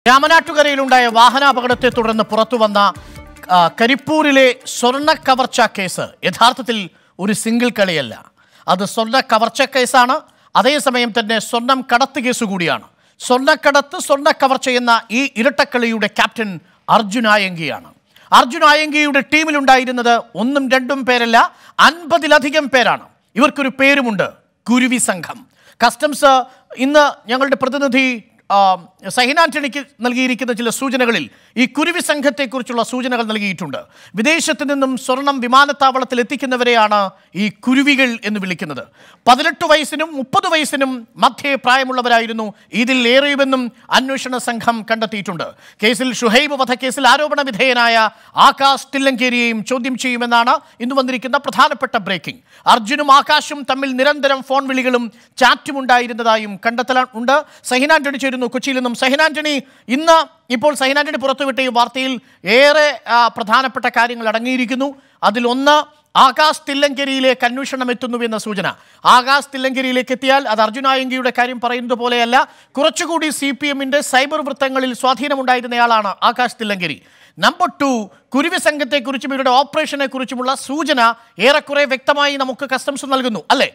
രാമനാട്ടുകരയിലുണ്ടായ വാഹനാപകടത്തെ തുടർന്ന് പുറത്തുവന്ന ആ, കരിപ്പൂരിലെ സ്വർണ്ണ കവർച്ച കേസ് യഥാർത്ഥത്തിൽ ഒരു സിംഗിൾ കളിയല്ല അത് സ്വർണ്ണ കവർച്ച കേസാണ് അതേസമയം തന്നെ സ്വർണം കടത്ത് കേസ് കൂടിയാണ് സ്വർണ്ണക്കടത്ത് സ്വർണ്ണ കവർച്ച എന്ന ഈ ഇരട്ടക്കളിയുടെ ക്യാപ്റ്റൻ അർജുൻ ആയങ്കിയാണ് അർജുൻ ആയങ്കിയുടെ ടീമിലുണ്ടായിരുന്നത് ഒന്നും രണ്ടും പേരല്ല അൻപതിലധികം പേരാണ് ഇവർക്കൊരു പേരുമുണ്ട് കുരുവി സംഘം കസ്റ്റംസ് ഇന്ന് ഞങ്ങളുടെ പ്രതിനിധി ആ, സഹിൻ ആന്റണിക്ക് നൽകിയിരിക്കുന്ന ചില സൂചനകളിൽ ഈ കുരുവി സംഘത്തെക്കുറിച്ചുള്ള സൂചനകൾ നൽകിയിട്ടുണ്ട് വിദേശത്ത് നിന്നും സ്വർണം വിമാനത്താവളത്തിൽ എത്തിക്കുന്നവരെയാണ് ഈ കുരുവികൾ എന്ന് വിളിക്കുന്നത് പതിനെട്ട് വയസ്സിനും മുപ്പത് വയസ്സിനും മധ്യേ പ്രായമുള്ളവരായിരുന്നു ഇതിൽ ഏറെയുമെന്നും അന്വേഷണ സംഘം കണ്ടെത്തിയിട്ടുണ്ട് കേസിൽ ഷുഹൈബ് വധക്കേസിൽ ആരോപണ വിധേയനായ ആകാശ് തില്ലങ്കേരിയെയും ചോദ്യം ചെയ്യുമെന്നാണ് ഇന്ന് വന്നിരിക്കുന്ന പ്രധാനപ്പെട്ട ബ്രേക്കിംഗ് അർജുനും ആകാശും തമ്മിൽ നിരന്തരം ഫോൺ വിളികളും ചാറ്റും ഉണ്ടായിരുന്നതായും കണ്ടെത്തൽ ഉണ്ട് സഹിൻ ആന്റണി ചേരുന്നു കൊച്ചിയിൽ നിന്നും സഹിൻ ആന്റണി ഇന്ന് ഇപ്പോൾ സഹിൻ ആന്റണി പുറത്തുവിട്ട ഈ വാർത്തയിൽ ഏറെ ആ, പ്രധാനപ്പെട്ട കാര്യങ്ങൾ അടങ്ങിയിരിക്കുന്നു അതിലൊന്ന് ആകാശ് തില്ലങ്കരിയിലേക്ക് അന്വേഷണം എത്തുന്നു എന്ന സൂചന ആകാശ് തില്ലങ്കരിയിലേക്ക് എത്തിയാൽ അത് അർജുനായങ്കിയുടെ കാര്യം പറയുന്നത് പോലെയല്ല കുറച്ചുകൂടി സി പി എമ്മിന്റെ സൈബർ വൃത്തങ്ങളിൽ സ്വാധീനമുണ്ടായിരുന്നയാളാണ് ആകാശ് തില്ലങ്കരി നമ്പർ ടു കുരുവി സംഘത്തെക്കുറിച്ചും ഇവരുടെ ഓപ്പറേഷനെ കുറിച്ചുമുള്ള സൂചന ഏറെക്കുറെ വ്യക്തമായി നമുക്ക് കസ്റ്റംസ് നൽകുന്നു അല്ലേ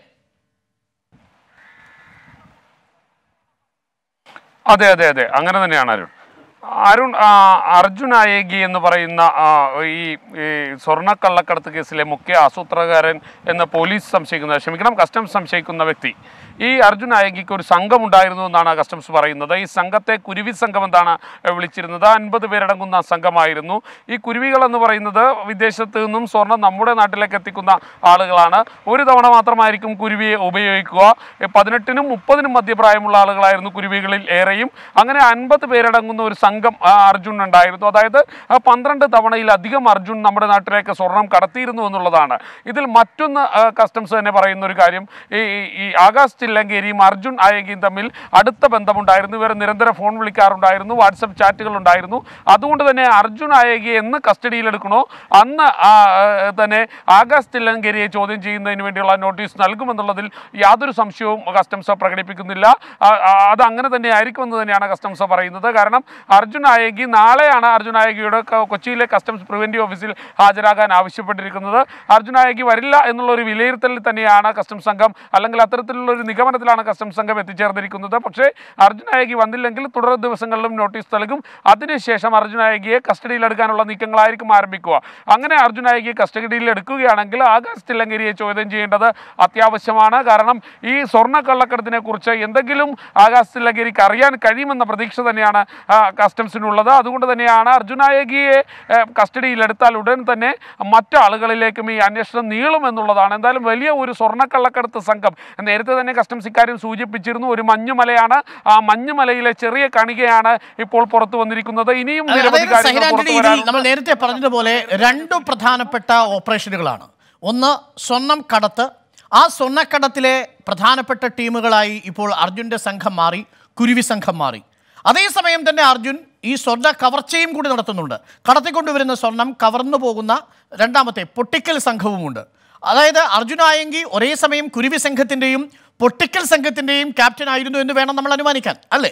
അതെ അതെ അതെ അങ്ങനെ തന്നെയാണ് അരുൺ അരുൺ ആ, അർജുൻ ആയേഗി എന്ന് പറയുന്ന ആ, ഈ ഈ സ്വർണ്ണക്കള്ളക്കടത്ത് കേസിലെ മുഖ്യ ആസൂത്രകാരൻ എന്ന് പോലീസ് സംശയിക്കുന്ന ക്ഷമിക്കണം കസ്റ്റംസ് സംശയിക്കുന്ന വ്യക്തി ഈ അർജുൻ ആയേഗിക്ക് ഒരു സംഘം ഉണ്ടായിരുന്നു എന്നാണ് കസ്റ്റംസ് പറയുന്നത് ഈ സംഘത്തെ കുരുവി സംഘം എന്നാണ് വിളിച്ചിരുന്നത് അൻപത് പേരടങ്ങുന്ന സംഘമായിരുന്നു ഈ കുരുവികൾ എന്ന് പറയുന്നത് വിദേശത്ത് നിന്നും സ്വർണം നമ്മുടെ നാട്ടിലേക്ക് എത്തിക്കുന്ന ആളുകളാണ് ഒരു തവണ മാത്രമായിരിക്കും കുരുവിയെ ഉപയോഗിക്കുക ഏ, പതിനെട്ടിനും മുപ്പതിനും മധ്യപ്രായമുള്ള ആളുകളായിരുന്നു കുരുവികളിൽ ഏറെയും അങ്ങനെ അൻപത് പേരടങ്ങുന്ന ഒരു സംഘം ആ, അർജുൻ ഉണ്ടായിരുന്നു അതായത് ആ, പന്ത്രണ്ട് തവണയിലധികം അർജുൻ നമ്മുടെ നാട്ടിലേക്ക് സ്വർണം കടത്തിയിരുന്നു എന്നുള്ളതാണ് ഇതിൽ മറ്റൊന്ന് ആ, കസ്റ്റംസ് തന്നെ പറയുന്ന ഒരു കാര്യം ഈ ഈ- ഈ ആകാശ് ചില്ലങ്കേരിയും അർജുൻ ആയകിയും തമ്മിൽ അടുത്ത ബന്ധമുണ്ടായിരുന്നു ഇവർ നിരന്തരം ഫോൺ വിളിക്കാറുണ്ടായിരുന്നു വാട്സപ്പ് ചാറ്റുകൾ ഉണ്ടായിരുന്നു അതുകൊണ്ട് തന്നെ അർജുൻ ആയകിയെ എന്ന് കസ്റ്റഡിയിലെടുക്കണോ അന്ന് ആ, ആ, തന്നെ ആകാശ് തില്ലങ്കേരിയെ ചോദ്യം ചെയ്യുന്നതിന് വേണ്ടിയുള്ള നോട്ടീസ് നൽകുമെന്നുള്ളതിൽ യാതൊരു സംശയവും കസ്റ്റംസ് പ്രകടിപ്പിക്കുന്നില്ല ആ, ആ, അത് അങ്ങനെ തന്നെ ആയിരിക്കുമെന്ന് തന്നെയാണ് കസ്റ്റംസ് പറയുന്നത് കാരണം അർജുൻ ആയകി നാളെയാണ് അർജുൻ ആയകിയുടെ ക- കൊച്ചിയിലെ കസ്റ്റംസ് പ്രിവെന്റീവ് ഓഫീസിൽ ഹാജരാകാൻ ആവശ്യപ്പെട്ടിരിക്കുന്നത് അർജുൻ ആയകി വരില്ല എന്നുള്ള ഒരു വിലയിരുത്തലിൽ തന്നെയാണ് കസ്റ്റംസ് സംഘം അല്ലെങ്കിൽ അത്തരത്തിലുള്ള ഒരു നിഗമനത്തിലാണ് കസ്റ്റംസ് സംഘം എത്തിച്ചേർന്നിരിക്കുന്നത് പക്ഷേ അർജുൻ ആയകി വന്നില്ലെങ്കിൽ തുടർ ദിവസങ്ങളിലും നോട്ടീസ് നൽകും അതിനുശേഷം അർജുൻ ആയകിയെ കസ്റ്റഡിയിലെടുക്കാനുള്ള നീക്കങ്ങളായിരിക്കും ആരംഭിക്കുക അങ്ങനെ അർജുൻ ആയകിയെ കസ്റ്റഡിയിൽ എടുക്കുകയാണെങ്കിൽ ആകാശ് തില്ലങ്കരിയെ ചോദ്യം ചെയ്യേണ്ടത് അത്യാവശ്യമാണ് കാരണം ഈ സ്വർണ്ണ കള്ളക്കടത്തിനെ കുറിച്ച് എന്തെങ്കിലും ആകാശ് തില്ലങ്കരിക്ക് അറിയാൻ കഴിയുമെന്ന പ്രതീക്ഷ തന്നെയാണ് ആ, കസ്റ്റംസിനുള്ളത് അതുകൊണ്ട് തന്നെയാണ് അർജുൻ ആയകിയെ ഏ, കസ്റ്റഡിയിലെടുത്താൽ ഉടൻ തന്നെ മറ്റാളുകളിലേക്കും ഈ അന്വേഷണം നീളുമെന്നുള്ളതാണ് എന്തായാലും വലിയ ഒരു സ്വർണ്ണക്കള്ളക്കടത്ത് സംഘം നേരത്തെ തന്നെ കസ്റ്റംസ് ഇക്കാര്യം സൂചിപ്പിച്ചിരുന്നു ഒരു മഞ്ഞുമലയാണ് ആ മഞ്ഞുമലയിലെ ചെറിയ കണികയാണ് ഇപ്പോൾ പുറത്തു വന്നിരിക്കുന്നത് ഇനിയും അതെ, നിരവധി അതായത് സഹിൻ കാര്യങ്ങൾ ആന്റണി പുറത്തു ഇതിൽ വരാനുണ്ട് നമ്മൾ നേരത്തെ പറഞ്ഞതുപോലെ രണ്ടു പ്രധാനപ്പെട്ട ഓപ്പറേഷനുകളാണ് ഒന്ന് സ്വർണം കടത്ത് ആ സ്വർണ്ണക്കടത്തിലെ പ്രധാനപ്പെട്ട ടീമുകളായി ഇപ്പോൾ അർജുന്റെ സംഘം മാറി കുരുവി സംഘം മാറി അതേസമയം തന്നെ അർജുൻ ഈ സ്വർണ്ണ കവർച്ചയും കൂടി നടത്തുന്നുണ്ട് കടത്തിക്കൊണ്ടുവരുന്ന സ്വർണം കവർന്നു പോകുന്ന രണ്ടാമത്തെ പൊട്ടിക്കൽ സംഘവുമുണ്ട് അതായത് അർജുനായെങ്കിൽ ഒരേ സമയം കുരുവി സംഘത്തിന്റെയും പൊട്ടിക്കൽ സംഘത്തിന്റെയും ക്യാപ്റ്റൻ ആയിരുന്നു എന്ന് വേണം നമ്മൾ അനുമാനിക്കാൻ അല്ലേ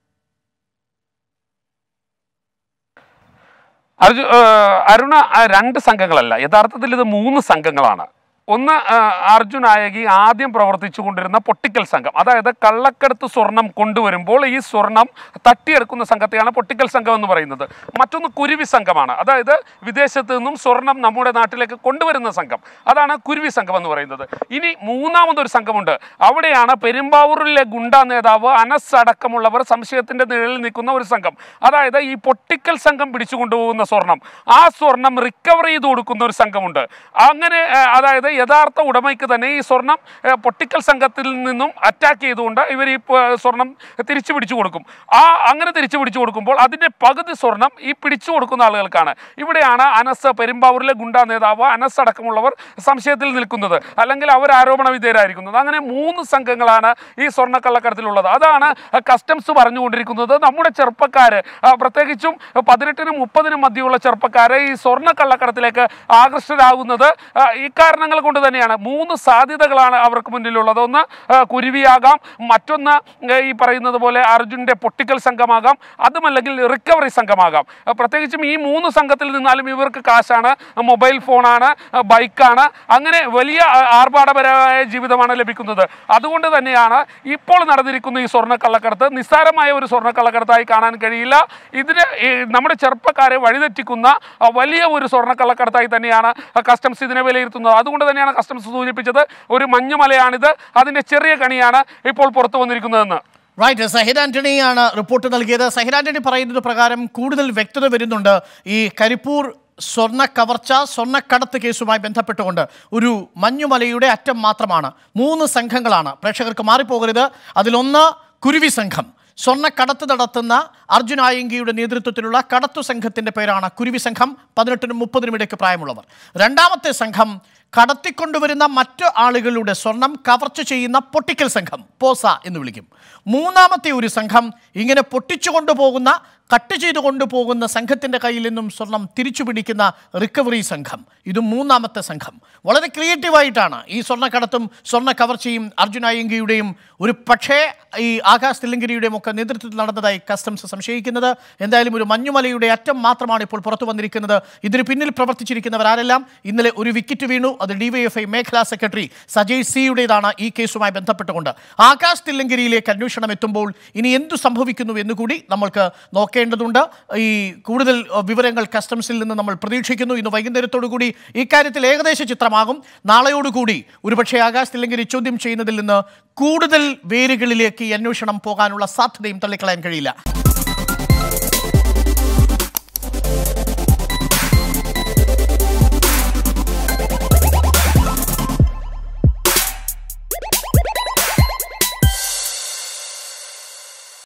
അർജു ആ, അരുണ ആ, രണ്ട് സംഘങ്ങളല്ല യഥാർത്ഥത്തിൽ ഇത് മൂന്ന് സംഘങ്ങളാണ് ഒന്ന് ആ, അർജുൻ ആയകി ആദ്യം പ്രവർത്തിച്ചു കൊണ്ടിരുന്ന പൊട്ടിക്കൽ സംഘം അതായത് കള്ളക്കടത്ത് സ്വർണം കൊണ്ടുവരുമ്പോൾ ഈ സ്വർണം തട്ടിയെടുക്കുന്ന സംഘത്തെയാണ് പൊട്ടിക്കൽ സംഘം എന്ന് പറയുന്നത് മറ്റൊന്ന് കുരുവി സംഘമാണ് അതായത് വിദേശത്ത് നിന്നും സ്വർണം നമ്മുടെ നാട്ടിലേക്ക് കൊണ്ടുവരുന്ന സംഘം അതാണ് കുരുവി സംഘം എന്ന് പറയുന്നത് ഇനി മൂന്നാമതൊരു സംഘമുണ്ട് അവിടെയാണ് പെരുമ്പാവൂരിലെ ഗുണ്ട നേതാവ് അനസ് അടക്കമുള്ളവർ സംശയത്തിന്റെ നിഴലിൽ നിൽക്കുന്ന ഒരു സംഘം അതായത് ഈ പൊട്ടിക്കൽ സംഘം പിടിച്ചു കൊണ്ടുപോകുന്ന സ്വർണം ആ സ്വർണം റിക്കവർ ചെയ്ത് കൊടുക്കുന്ന ഒരു സംഘമുണ്ട് അങ്ങനെ ആ, അതായത് യഥാർത്ഥ ഉടമയ്ക്ക് തന്നെ ഈ സ്വർണം ആ, പൊട്ടിക്കൽ സംഘത്തിൽ നിന്നും അറ്റാക്ക് ചെയ്തുകൊണ്ട് ഇവർ ഈ പ- സ്വർണം തിരിച്ചു പിടിച്ചു കൊടുക്കും ആ അങ്ങനെ തിരിച്ചു പിടിച്ചു കൊടുക്കുമ്പോൾ അതിന്റെ പകുതി സ്വർണം ഈ പിടിച്ചു കൊടുക്കുന്ന ആളുകൾക്കാണ് ഇവിടെയാണ് അനസ് പെരുമ്പാവൂരിലെ ഗുണ്ട നേതാവ് അനസ് അടക്കമുള്ളവർ സംശയത്തിൽ നിൽക്കുന്നത് അല്ലെങ്കിൽ അവർ ആരോപണ വിധേയരായിരിക്കുന്നത് അങ്ങനെ മൂന്ന് സംഘങ്ങളാണ് ഈ സ്വർണ്ണക്കള്ളക്കടത്തിലുള്ളത് അതാണ് കസ്റ്റംസ് പറഞ്ഞുകൊണ്ടിരിക്കുന്നത് നമ്മുടെ ചെറുപ്പക്കാര് ആ, പ്രത്യേകിച്ചും പതിനെട്ടിനും മുപ്പതിനും മധ്യയുള്ള ചെറുപ്പക്കാരെ ഈ സ്വർണ്ണക്കള്ളക്കടത്തിലേക്ക് ആകർഷരാകുന്നത് ആ, ഈ കാരണങ്ങൾ അതുകൊണ്ട് തന്നെയാണ് മൂന്ന് സാധ്യതകളാണ് അവർക്ക് മുന്നിലുള്ളത് ഒന്ന് ആ, കുരുവിയാകാം മറ്റൊന്ന് ആ, ഈ പറയുന്നത് പോലെ അർജുൻ്റെ പൊട്ടിക്കൽ സംഘമാകാം അതുമല്ലെങ്കിൽ റിക്കവറി സംഘമാകാം ആ, പ്രത്യേകിച്ചും ഈ മൂന്ന് സംഘത്തിൽ നിന്നാലും ഇവർക്ക് കാശാണ് മൊബൈൽ ഫോണാണ് ആ, ബൈക്കാണ് അങ്ങനെ വലിയ ആ, ആർഭാടപരമായ ജീവിതമാണ് ലഭിക്കുന്നത് അതുകൊണ്ട് തന്നെയാണ് ഇപ്പോൾ നടന്നിരിക്കുന്ന ഈ സ്വർണ്ണക്കള്ളക്കടത്ത് നിസ്സാരമായ ഒരു സ്വർണ്ണക്കള്ളക്കടത്തായി കാണാൻ കഴിയില്ല ഇതിന് ഈ നമ്മുടെ ചെറുപ്പക്കാരെ വഴിതെറ്റിക്കുന്ന ആ, വലിയ ഒരു സ്വർണ്ണക്കള്ളക്കടത്തായി തന്നെയാണ് കസ്റ്റംസ് ഇതിനെ വിലയിരുത്തുന്നത് അതുകൊണ്ട് തന്നെയാണ് കസ്റ്റംസ് സൂചിപ്പിച്ചത് ഒരു മഞ്ഞുമലയാണിത് അതിൻ്റെ ചെറിയ കണിയാണ് ഇപ്പോൾ പുറത്തു വന്നിരിക്കുന്നതെന്ന് റൈറ്റ് സഹിർ ആന്റണിയാണ് റിപ്പോർട്ട് നൽകിയത് സഹിർ ആന്റണി പറയുന്നത് പ്രകാരം കൂടുതൽ വ്യക്തത വരുന്നുണ്ട് ഈ കരിപ്പൂർ സ്വർണ്ണ കവർച്ച സ്വർണ്ണക്കടത്ത് കേസുമായി ബന്ധപ്പെട്ടുകൊണ്ട് ഒരു മഞ്ഞുമലയുടെ അറ്റം മാത്രമാണ് മൂന്ന് സംഘങ്ങളാണ് പ്രേക്ഷകർക്ക് മാറിപ്പോകരുത് അതിലൊന്ന് കുരുവി സംഘം സ്വർണ്ണക്കടത്ത് നടത്തുന്ന അർജുൻ ആയങ്കിയുടെ നേതൃത്വത്തിലുള്ള കടത്തു സംഘത്തിന്റെ പേരാണ് കുരുവി സംഘം പതിനെട്ടിനും മുപ്പതിനും ഇടയ്ക്ക് പ്രായമുള്ളവർ രണ്ടാമത്തെ സംഘം കടത്തിക്കൊണ്ടുവരുന്ന മറ്റു ആളുകളുടെ സ്വർണം കവർച്ച ചെയ്യുന്ന പൊട്ടിക്കൽ സംഘം പോസ എന്ന് വിളിക്കും മൂന്നാമത്തെ ഒരു സംഘം ഇങ്ങനെ പൊട്ടിച്ചു കൊണ്ടുപോകുന്ന കട്ട് ചെയ്ത് കൊണ്ടുപോകുന്ന സംഘത്തിൻ്റെ കയ്യിൽ നിന്നും സ്വർണം തിരിച്ചു പിടിക്കുന്ന റിക്കവറി സംഘം ഇത് മൂന്നാമത്തെ സംഘം വളരെ ക്രിയേറ്റീവായിട്ടാണ് ഈ സ്വർണ്ണക്കടത്തും സ്വർണ്ണ കവർച്ചയും അർജുൻ അയ്യങ്കിയുടെയും ഒരു പക്ഷേ ഈ ആകാശ് തില്ലങ്കരിയുടെയും ഒക്കെ നേതൃത്വത്തിൽ നടന്നതായി കസ്റ്റംസ് സംശയിക്കുന്നത് എന്തായാലും ഒരു മഞ്ഞുമലയുടെ അറ്റം മാത്രമാണ് ഇപ്പോൾ പുറത്തു വന്നിരിക്കുന്നത് ഇതിന് പിന്നിൽ പ്രവർത്തിച്ചിരിക്കുന്നവരാരെല്ലാം ഇന്നലെ ഒരു വിക്കറ്റ് വീണു അത് ഡിവൈഎഫ്ഐ മേഖലാ സെക്രട്ടറി സജയ് സിയുടേതാണ് ഈ കേസുമായി ബന്ധപ്പെട്ടുകൊണ്ട് ആകാശ് തില്ലങ്കരിയിലേക്ക് അന്വേഷണം എത്തുമ്പോൾ ഇനി എന്തു സംഭവിക്കുന്നു എന്നുകൂടി നമ്മൾക്ക് നോക്കേണ്ടതുണ്ട് ഈ കൂടുതൽ അഹ്, വിവരങ്ങൾ കസ്റ്റംസിൽ നിന്ന് നമ്മൾ പ്രതീക്ഷിക്കുന്നു ഇന്ന് വൈകുന്നേരത്തോടു കൂടി ഇക്കാര്യത്തിൽ ഏകദേശ ചിത്രമാകും നാളെയോടുകൂടി ഒരുപക്ഷെ ആകാശ് തില്ലങ്കരി ചോദ്യം ചെയ്യുന്നതിൽ നിന്ന് കൂടുതൽ വേരുകളിലേക്ക് ഈ അന്വേഷണം പോകാനുള്ള സാധ്യതയും തള്ളിക്കളയാൻ കഴിയില്ല